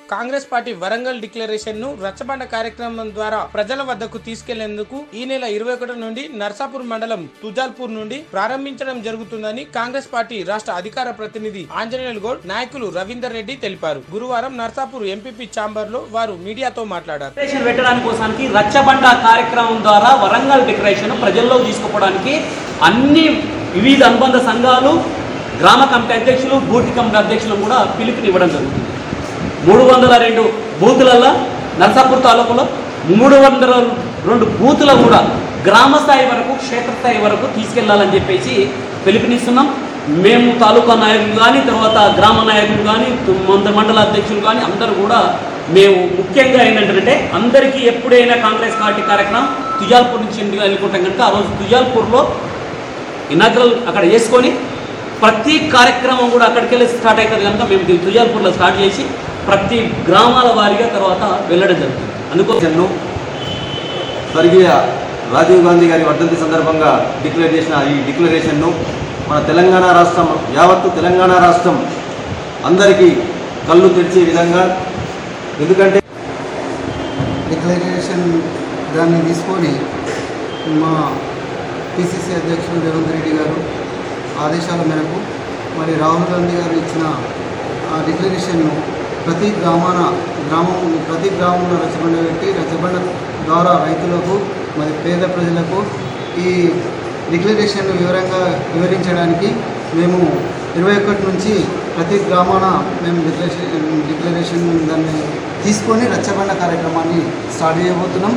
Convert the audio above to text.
Congress party Warangal declaration ను రచ్చబండ కార్యక్రమం ద్వారా ప్రజల వద్దకు తీసుకెళ్లేందుకు ఈ నెల ఇరవై ఒకటి నుండి నర్సాపూర్ మండలం తుజాల్పూర్ నుండి ప్రారంభించడం జరుగుతుందని కాంగ్రెస్ పార్టీ రాష్ట్ర అధికార ప్రతినిధి ఆంజనేయులు గౌడ్ నాయకులు రవీందర్ రెడ్డి తెలిపారు గురువారం నర్సాపూర్ ఎంపీపీ ఛాంబర్ లో వారు మీడియాతో మాట్లాడారు డిక్లరేషన్ పెట్టడానికి కోసానికి రచ్చబండ కార్యక్రమం ద్వారా వరంగల్ డిక్లరేషన్ ప్రజల్లో తీసుకుపోవడానికి అన్ని వివిధ అనుబంధ సంఘాలు గ్రామ కమిటీ అధ్యక్షులు బూటి కమిటీ అధ్యక్షులను కూడా పిలుపునివ్వడం జరుగుతుంది మూడు వందల రెండు బూతులలో నర్సాపూర్ తాలూకులో మూడు వందల రెండు బూతులు కూడా గ్రామ స్థాయి వరకు క్షేత్రస్థాయి వరకు తీసుకెళ్లాలని చెప్పేసి పిలుపునిస్తున్నాం మేము తాలూకా నాయకులు కానీ తర్వాత గ్రామ నాయకులు కానీ మంద మండల అధ్యక్షులు కానీ అందరూ కూడా మేము ముఖ్యంగా ఏంటంటే అందరికీ ఎప్పుడైనా కాంగ్రెస్ పార్టీ కార్యక్రమం తుజాల్పూర్ నుంచి ఇంటికి వెళ్ళుకుంటాం కనుక ఆ రోజు తుజాల్పూర్లో ఇనాగ్రల్ అక్కడ చేసుకొని ప్రతి కార్యక్రమం కూడా అక్కడికి వెళ్ళి స్టార్ట్ అవుతుంది కనుక మేము దీన్ని తుజాల్పూర్లో స్టార్ట్ చేసి ప్రతి గ్రామాల వారీగా తర్వాత వెళ్ళడం జరుగుతుంది అందుకోసం డిక్లరేషన్ను స్వర్గీయ రాజీవ్ గాంధీ గారి వర్ధంతి సందర్భంగా డిక్లేర్ చేసిన ఈ డిక్లరేషన్ను మన తెలంగాణ రాష్ట్రం యావత్తు తెలంగాణ రాష్ట్రం అందరికీ కళ్ళు తెరిచే విధంగా ఎందుకంటే డిక్లరేషన్ దాన్ని తీసుకొని మా పిసిసి అధ్యక్షులు రేవంత్ రెడ్డి గారు ఆదేశాల మేరకు మరి రాహుల్ గాంధీ గారు ఇచ్చిన ఆ డిక్లరేషన్ను ప్రతి గ్రామాన గ్రామం ప్రతి గ్రామంలో రచ్చబండ పెట్టి రచ్చబండ ద్వారా రైతులకు మరి పేద ప్రజలకు ఈ డిక్లరేషన్ వివరంగా వివరించడానికి మేము ఇరవై ఒకటి నుంచి ప్రతి గ్రామాన మేము డిక్లరేషన్ డిక్లరేషన్ దాన్ని తీసుకొని రచ్చబండ కార్యక్రమాన్ని స్టార్ట్ చేయబోతున్నాం